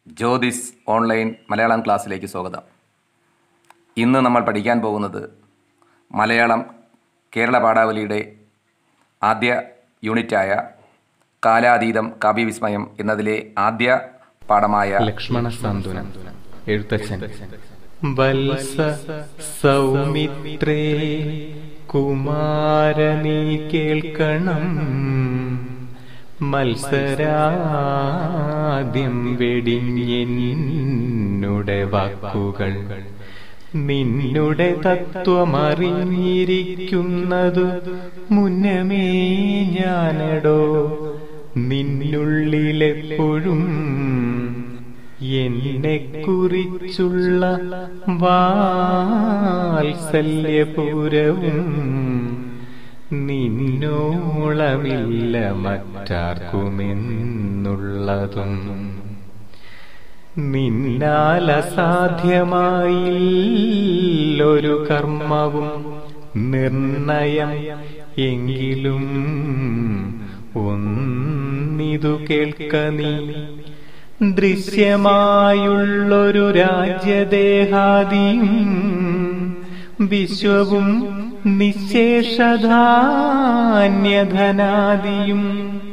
Jyothis online Malayalam ക്ലാസ്സിലേക്ക് സ്വാഗതം ഇന്ന് നമ്മൾ പഠിക്കാൻ പോകുന്നത് മലയാളം കേരള പാഠാവലിയുടെ ആദ്യ യൂണിറ്റായ കാലാതീതം കാവ്യവിസ്മയം എന്നതിലെ ആദ്യ പാഠമായ ലക്ഷ്മണ സാന്ത്വനം എഴുത്തച്ഛൻ വത്സ സൗമിത്രേ കുമാരനീ കേൾക്കണം മത്സരാദ്യം വെടിഞ്ഞെന്നുടെ വാക്കുകൾ നിന്നുടെ തത്വമറിഞ്ഞിരിക്കുന്നതു മുന്നമേ ഞാനടോ നിന്നുള്ളിലെപ്പോഴും എന്നെ കുറിച്ചുള്ള വാത്സല്യപൂരവും നിന്നോളമില്ല മറ്റാർക്കുമെന്നുള്ളതും നിന്നാലസാധ്യമായില്ലൊരു കർമ്മവും നിർണയം എങ്കിലും ഒന്നിതു കേൾക്ക നീ ദൃശ്യമായുള്ളൊരു രാജ്യദേഹാദിയും വിശ്വവും നിശേഷധാന്യധനാദിയും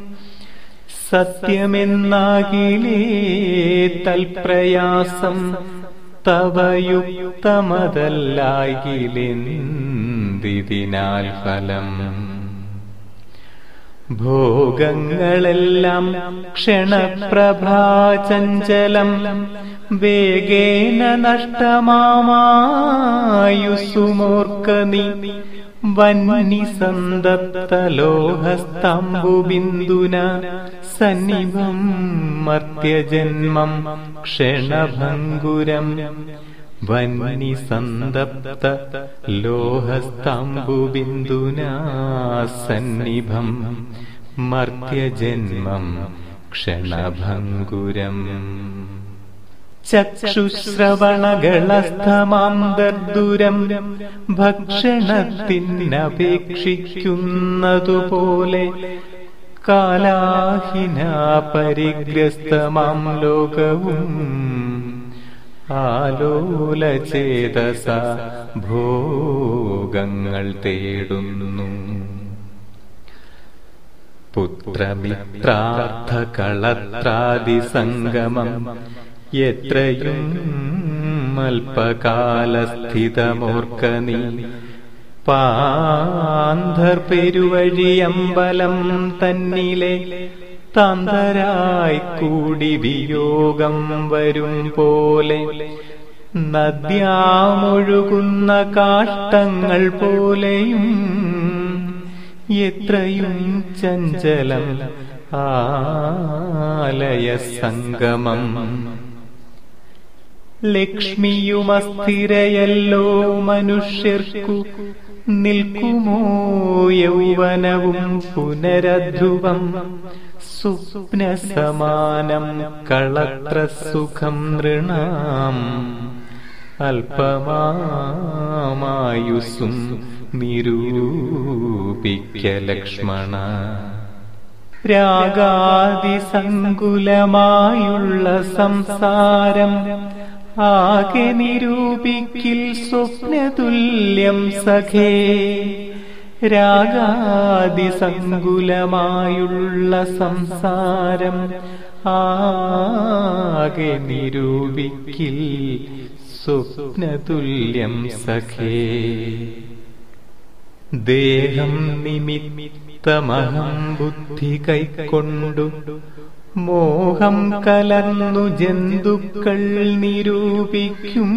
സത്യമെന്നാകിലേ തൽപ്രയാസം തവയുക്തമതല്ലാകിലെന്തിനാൽ ഫലം ഭോഗങ്ങളെല്ലാം ക്ഷണപ്രഭാചഞ്ചലം വേഗേന നഷ്ടമാമായുസുമോർക്ക നീ വന്നി സന്തപ്തലോഹസ്തംബുബിന്ദുന സന്നിഭം മർത്യജന്മം ക്ഷണഭംഗുരം വന്നി സന്തപ്ത ലോഹസ്തംബുബിന്ദുനാ സന്നിഭം മർത്യജന്മം ക്ഷണഭംഗുരം ചക്ഷുശ്രവണകളസ്ഥമാം ദർദുരം ഭക്ഷണത്തിനപേക്ഷിക്കുന്നതുപോലെ കാലാഹിന പരിഗ്രസ്തമാം ലോകവും ആലോലചേതസ ഭോഗങ്ങൾ തേടുന്നു പുത്രമിത്രാർത്ഥകളത്രാദിസംഗമം എത്രയും അല്പകാലസ്ഥിതമോർക്ക നീ പാന്ധർ പെരുവഴിയമ്പലം തന്നിലെ താന്തരായി കൂടി വിയോഗം വരും പോലെ നദ്യാമൊഴുകുന്ന കാഷ്ടങ്ങൾ പോലെയും എത്രയും ചഞ്ചലം ആലയ സംഗമം ലക്ഷ്മിയുമസ്ഥിരയല്ലോ മനുഷ്യർക്കു നിൽക്കുമോ യൗവനവും പുനരധ്രുവം സ്വപ്നസമാനം കളത്രസുഖം നൃണാം അല്പമായുസും നിരൂപിക്ക ലക്ഷ്മണ രാഗാദിസങ്കുലമായുള്ള സംസാരം ആകെ നിരൂപിക്കിൽ സ്വപ്നതുല്യം സഖേ രാഗാദിസങ്കുലമായുള്ള സംസാരം ആകെ നിരൂപിക്കിൽ സ്വപ്നതുല്യം സഖേ ദേഹം നിമിത്തമഹം ബുദ്ധി കൈക്കൊണ്ടു മോഹം കലർന്നു ജന്തുക്കൾ നിരൂപിക്കും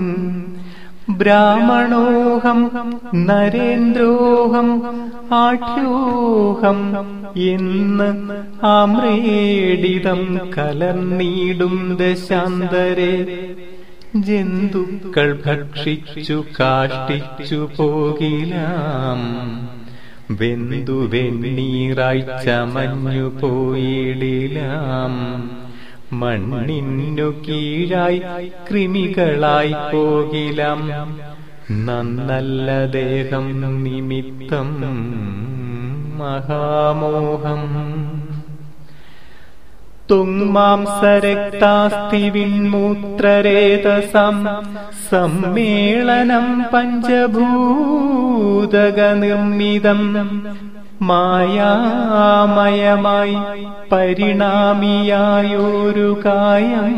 ബ്രാഹ്മണോഹം നരേന്ദ്രോഹം ആഠ്യോഹം എന്ന് ആമ്രേഡിതം കലർന്നീടും ദശാന്തരെ ജന്തുക്കൾ ഭക്ഷിച്ചു കാഷ്ടിച്ചു പോകിലാം വെന്തു വെണ്ണീറായി ചമഞ്ഞു പോയിടിലാം മണ്ണിനു കീഴായി കൃമികളായി പോകിലാം നന്നല്ല ദേഹം നിമിത്തം മഹാമോഹം തുങ്മാംസരക്താസ്തി വിൺമൂത്രരേതസം സമ്മേളനം പഞ്ചഭൂതക നിർമ്മിതം മായാമയമായി പരിണാമിയായൊരു കായം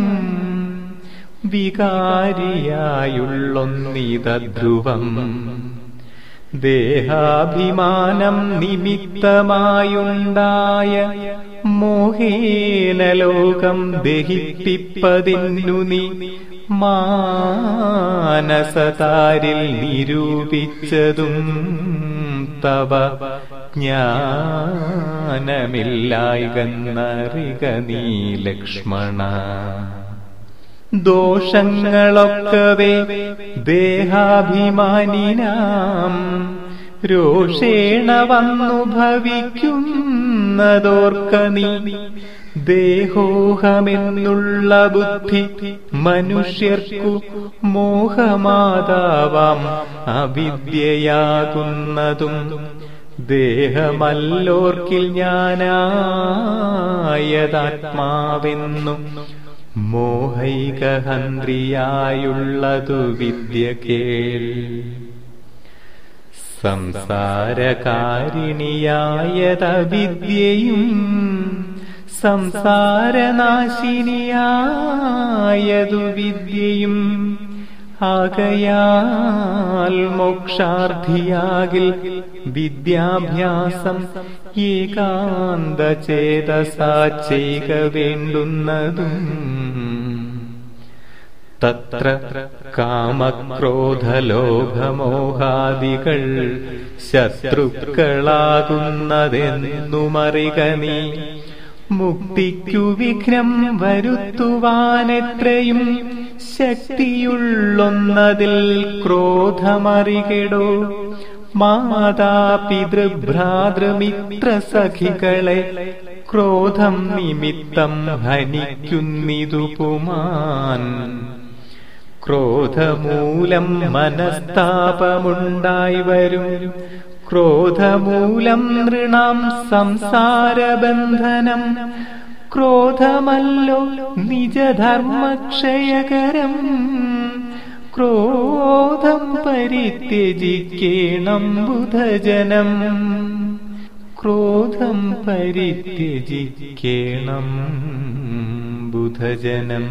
വികാരിയായുള്ളൊന്നിതധ്രുവം ദേഹാഭിമാനം നിമിത്തമായുണ്ടായ മോഹേന ലോകം ദഹിപ്പിപ്പതിന്നു നീ മാനസതാരിൽ നിരൂപിച്ചതും തവ ജ്ഞാനമില്ലായികന്നറിക നീ ലക്ഷ്മണ ദോഷങ്ങളൊക്കവേ ദേഹാഭിമാനിനാം രോഷേണ വന്നു ഭവിക്കുന്നതോർക്ക നീ ദേഹോഹമെന്നുള്ള ബുദ്ധി മനുഷ്യർക്കു മോഹമാതാവാം അവിദ്യയാകുന്നതും ദേഹമല്ലോർക്കിൽ ഞാനായതാത്മാവെന്നും മോഹൈകഹന്ത്രിയായുള്ളതു വിദ്യ കേൾ സംസാരകാരിണിയായതവിദ്യയും സംസാരനാശിനിയായതു വിദ്യയും ആകയാൽ മോക്ഷാർത്ഥിയാകിൽ വിദ്യാഭ്യാസം ഏകാന്ത ചേതസാ ചെയ്യുക വേണ്ടുന്നതും തത്ര കാമക്രോധലോഭമോഹാദികൾ ശത്രുക്കളാകുന്നതെന്നുമറിക നീ മുക്തിക്കു വിഘ്നം വരുത്തുവാനെത്രയും ശക്തിയുള്ളൊന്നതിൽ ക്രോധമറികെടോ മാതാപിതൃഭ്രാതൃമിത്ര സഖികളെ ക്രോധം നിമിത്തം ഹനിക്കുന്നിതു പുമാൻ ക്രോധമൂലം മനസ്താപമുണ്ടായി വരും ക്രോധമൂലം നൃണാം സംസാരബന്ധനം ക്രോധമല്ലോ നിജധർമ്മക്ഷയകരം ക്രോധം പരിത്യജിക്കേണം ബുധജനം ക്രോധം പരിത്യജിക്കേണം ബുധജനം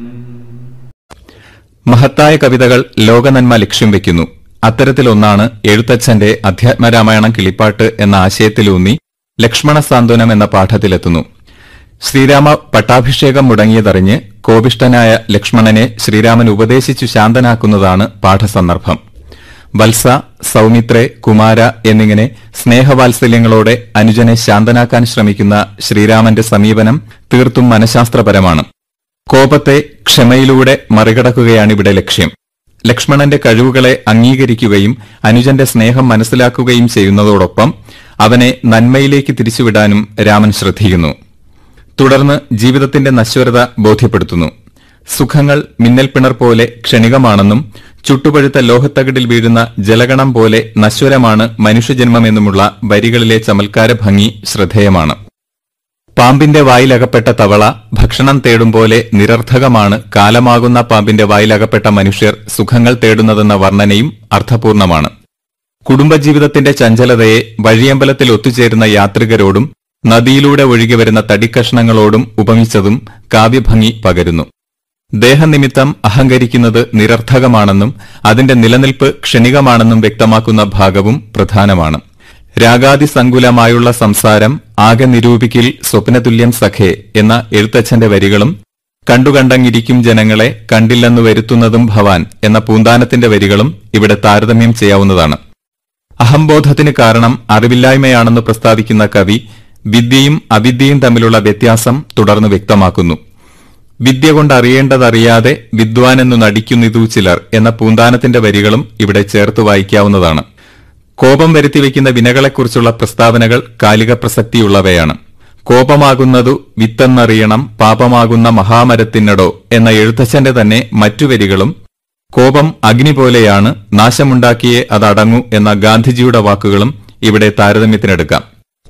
മഹത്തായ കവിതകൾ ലോകനന്മ ലക്ഷ്യം വെക്കുന്നു അത്തരത്തിലൊന്നാണ് എഴുത്തച്ഛന്റെ അധ്യാത്മരാമായണം കിളിപ്പാട്ട് എന്ന ആശയത്തിലൂന്നി ലക്ഷ്മണ സാന്ത്വനം എന്ന പാഠത്തിലെത്തുന്നു ശ്രീരാമ പട്ടാഭിഷേകം മുടങ്ങിയതറിഞ്ഞ് കോപിഷ്ടനായ ലക്ഷ്മണനെ ശ്രീരാമൻ ഉപദേശിച്ചു ശാന്തനാക്കുന്നതാണ് പാഠസന്ദർഭം വത്സ സൗമിത്രേ കുമാര എന്നിങ്ങനെ സ്നേഹവാത്സല്യങ്ങളോടെ അനുജനെ ശാന്തനാക്കാൻ ശ്രമിക്കുന്ന ശ്രീരാമന്റെ സമീപനം തീർത്തും മനഃശാസ്ത്രപരമാണ് കോപത്തെ ക്ഷമയിലൂടെ മറികടക്കുകയാണിവിടെ ലക്ഷ്യം ലക്ഷ്മണന്റെ കഴിവുകളെ അംഗീകരിക്കുകയും അനുജന്റെ സ്നേഹം മനസ്സിലാക്കുകയും ചെയ്യുന്നതോടൊപ്പം അവനെ നന്മയിലേക്ക് തിരിച്ചുവിടാനും രാമൻ ശ്രദ്ധിക്കുന്നു തുടർന്ന് ജീവിതത്തിന്റെ നശ്വരത ബോധ്യപ്പെടുത്തുന്നു സുഖങ്ങൾ മിന്നൽപ്പിണർ പോലെ ക്ഷണികമാണെന്നും ചുട്ടുപഴുത്ത ലോഹത്തകിടിൽ വീഴുന്ന ജലഗണം പോലെ നശ്വരമാണ് മനുഷ്യജന്മമെന്നുമുള്ള വരികളിലെ ചമൽക്കാര ഭംഗി ശ്രദ്ധേയമാണ് പാമ്പിന്റെ വായിലകപ്പെട്ട തവള ഭക്ഷണം തേടും പോലെ നിരർത്ഥകമാണ് കാലമാകുന്ന പാമ്പിന്റെ വായിലകപ്പെട്ട മനുഷ്യർ സുഖങ്ങൾ തേടുന്നതെന്ന വർണ്ണനയും അർത്ഥപൂർണമാണ് കുടുംബജീവിതത്തിന്റെ ചഞ്ചലതയെ വഴിയമ്പലത്തിൽ ഒത്തുചേരുന്ന യാത്രികരോടും നദിയിലൂടെ ഒഴുകിവരുന്ന തടിക്കഷ്ണങ്ങളോടും ഉപമിച്ചതും കാവ്യഭംഗി പകരുന്നു ദേഹനിമിത്തം അഹങ്കരിക്കുന്നത് നിരർത്ഥകമാണെന്നും അതിന്റെ നിലനിൽപ്പ് ക്ഷണികമാണെന്നും വ്യക്തമാക്കുന്ന ഭാഗവും പ്രധാനമാണ് രാഗാതിസങ്കുലമായുള്ള സംസാരം ആകെ നിരൂപിക്കിൽ സ്വപ്നതുല്യം സഖേ എന്ന എഴുത്തച്ഛന്റെ വരികളും കണ്ടുകണ്ടങ്ങിരിക്കും ജനങ്ങളെ കണ്ടില്ലെന്നു വരുത്തുന്നതും ഭവാൻ എന്ന പൂന്താനത്തിന്റെ വരികളും ഇവിടെ താരതമ്യം ചെയ്യാവുന്നതാണ് അഹംബോധത്തിന് കാരണം അറിവില്ലായ്മയാണെന്ന് പ്രസ്താവിക്കുന്ന കവി വിദ്യയും അവിദ്യയും തമ്മിലുള്ള വ്യത്യാസം തുടർന്ന് വ്യക്തമാക്കുന്നു വിദ്യ കൊണ്ട് അറിയേണ്ടതറിയാതെ വിദ്വാനെന്നു നടിക്കുന്നിതു ചിലർ എന്ന പൂന്താനത്തിന്റെ വരികളും ഇവിടെ ചേർത്ത് വായിക്കാവുന്നതാണ് കോപം വരുത്തിവെക്കുന്ന വിനകളെക്കുറിച്ചുള്ള പ്രസ്താവനകൾ കാലിക പ്രസക്തിയുള്ളവയാണ് കോപമാകുന്നതു വിത്തെന്നറിയണം പാപമാകുന്ന മഹാമരത്തിനടോ എന്ന എഴുത്തച്ഛന്റെ തന്നെ മറ്റു വരികളും കോപം അഗ്നി പോലെയാണ് നാശമുണ്ടാക്കിയേ അതടങ്ങൂ എന്ന ഗാന്ധിജിയുടെ വാക്കുകളും ഇവിടെ താരതമ്യത്തിനെടുക്കാം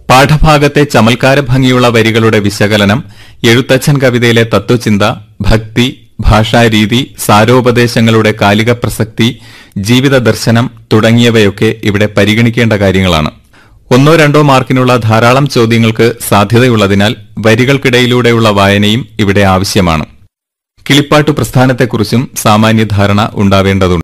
പാഠഭാഗത്തെ ചമൽക്കാര ഭംഗിയുള്ള വരികളുടെ വിശകലനം എഴുത്തച്ഛൻ കവിതയിലെ തത്വചിന്ത ഭക്തി ഭാഷാരീതി സാരോപദേശങ്ങളുടെ കാലിക പ്രസക്തി ജീവിത ദർശനം തുടങ്ങിയവയൊക്കെ ഇവിടെ പരിഗണിക്കേണ്ട കാര്യങ്ങളാണ് ഒന്നോ രണ്ടോ മാർക്കിനുള്ള ധാരാളം ചോദ്യങ്ങൾക്ക് സാധ്യതയുള്ളതിനാൽ വരികൾക്കിടയിലൂടെയുള്ള വായനയും ഇവിടെ ആവശ്യമാണ് കിളിപ്പാട്ടു പ്രസ്ഥാനത്തെക്കുറിച്ചും സാമാന്യ ധാരണ ഉണ്ടാവേണ്ടതുണ്ട്